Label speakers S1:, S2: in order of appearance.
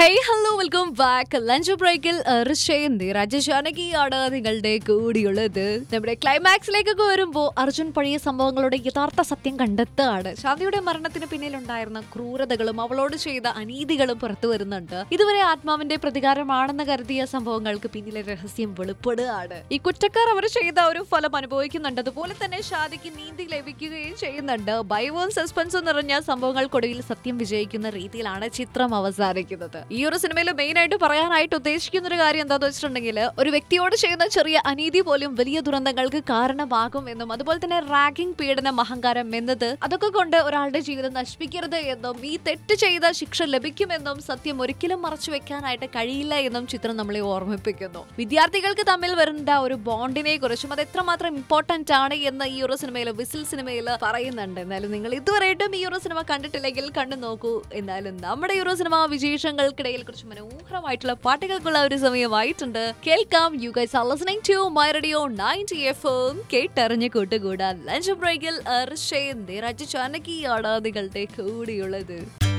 S1: hey hello welcome back lunch ബ്രേക്കിൽ ഋഷയും രാജശാനകിയാണ് നിങ്ങളുടെ കൂടിയുള്ളത് നമ്മുടെ ക്ലൈമാക്സിലേക്കൊക്കെ വരുമ്പോൾ അർജുൻ പഴയ സംഭവങ്ങളുടെ യഥാർത്ഥ സത്യം കണ്ടെത്തുകയാണ് ശാന്തിയുടെ മരണത്തിന് പിന്നിലുണ്ടായിരുന്ന ക്രൂരതകളും അവളോട് ചെയ്ത അനീതികളും പുറത്തു വരുന്നുണ്ട് ഇതുവരെ ആത്മാവിന്റെ പ്രതികാരമാണെന്ന് കരുതിയ സംഭവങ്ങൾക്ക് പിന്നിലെ രഹസ്യം വെളിപ്പെടുകയാണ് ഈ കുറ്റക്കാർ അവർ ചെയ്ത ഒരു ഫലം അനുഭവിക്കുന്നുണ്ട് അതുപോലെ തന്നെ ഷാദിക്ക് നീതി ലഭിക്കുകയും ചെയ്യുന്നുണ്ട് ഭയവും സസ്പെൻസും നിറഞ്ഞ സംഭവങ്ങൾക്കൊടുവിൽ സത്യം വിജയിക്കുന്ന രീതിയിലാണ് ചിത്രം അവസാനിക്കുന്നത് ഈ ഒരു സിനിമയിൽ മെയിൻ ആയിട്ട് പറയാനായിട്ട് ഉദ്ദേശിക്കുന്ന ഒരു കാര്യം എന്താന്ന് വെച്ചിട്ടുണ്ടെങ്കിൽ ഒരു വ്യക്തിയോട് ചെയ്യുന്ന ചെറിയ അനീതി പോലും വലിയ ദുരന്തങ്ങൾക്ക് കാരണമാകും എന്നും അതുപോലെ തന്നെ റാഗിംഗ് പീഡനം അഹങ്കാരം എന്നത് അതൊക്കെ കൊണ്ട് ഒരാളുടെ ജീവിതം നശിപ്പിക്കരുത് എന്നും ഈ തെറ്റ് ചെയ്ത ശിക്ഷ ലഭിക്കുമെന്നും സത്യം ഒരിക്കലും മറച്ചു വെക്കാനായിട്ട് കഴിയില്ല എന്നും ചിത്രം നമ്മളെ ഓർമ്മിപ്പിക്കുന്നു വിദ്യാർത്ഥികൾക്ക് തമ്മിൽ വരുന്ന ഒരു ബോണ്ടിനെ കുറിച്ചും അത് എത്രമാത്രം ഇമ്പോർട്ടന്റ് ആണ് എന്ന് ഈ ഒരു സിനിമയിൽ വിസിൽ സിനിമയിൽ പറയുന്നുണ്ട് എന്നാലും നിങ്ങൾ ഇതുവരെയായിട്ടും ഈ ഒരു സിനിമ കണ്ടിട്ടില്ലെങ്കിൽ കണ്ടു നോക്കൂ എന്നാലും നമ്മുടെ ഈ ഒരു സിനിമ വിശേഷങ്ങൾക്കിടയിൽ കുറച്ച് മനോഹരമായിട്ടുള്ള പാട്ടുകൾക്കുള്ള ഒരു സമയമായിട്ടുണ്ട് കേൾക്കാം you guys are listening to my radio 90 എഫും കേട്ടറിഞ്ഞ് കൂട്ടുകൂടാൻ ലഞ്ച് ബ്രേക്കിൽ അർഷയും രാജ ചാനകിയാണ് നിങ്ങളുടെ കൂടിയുള്ളത്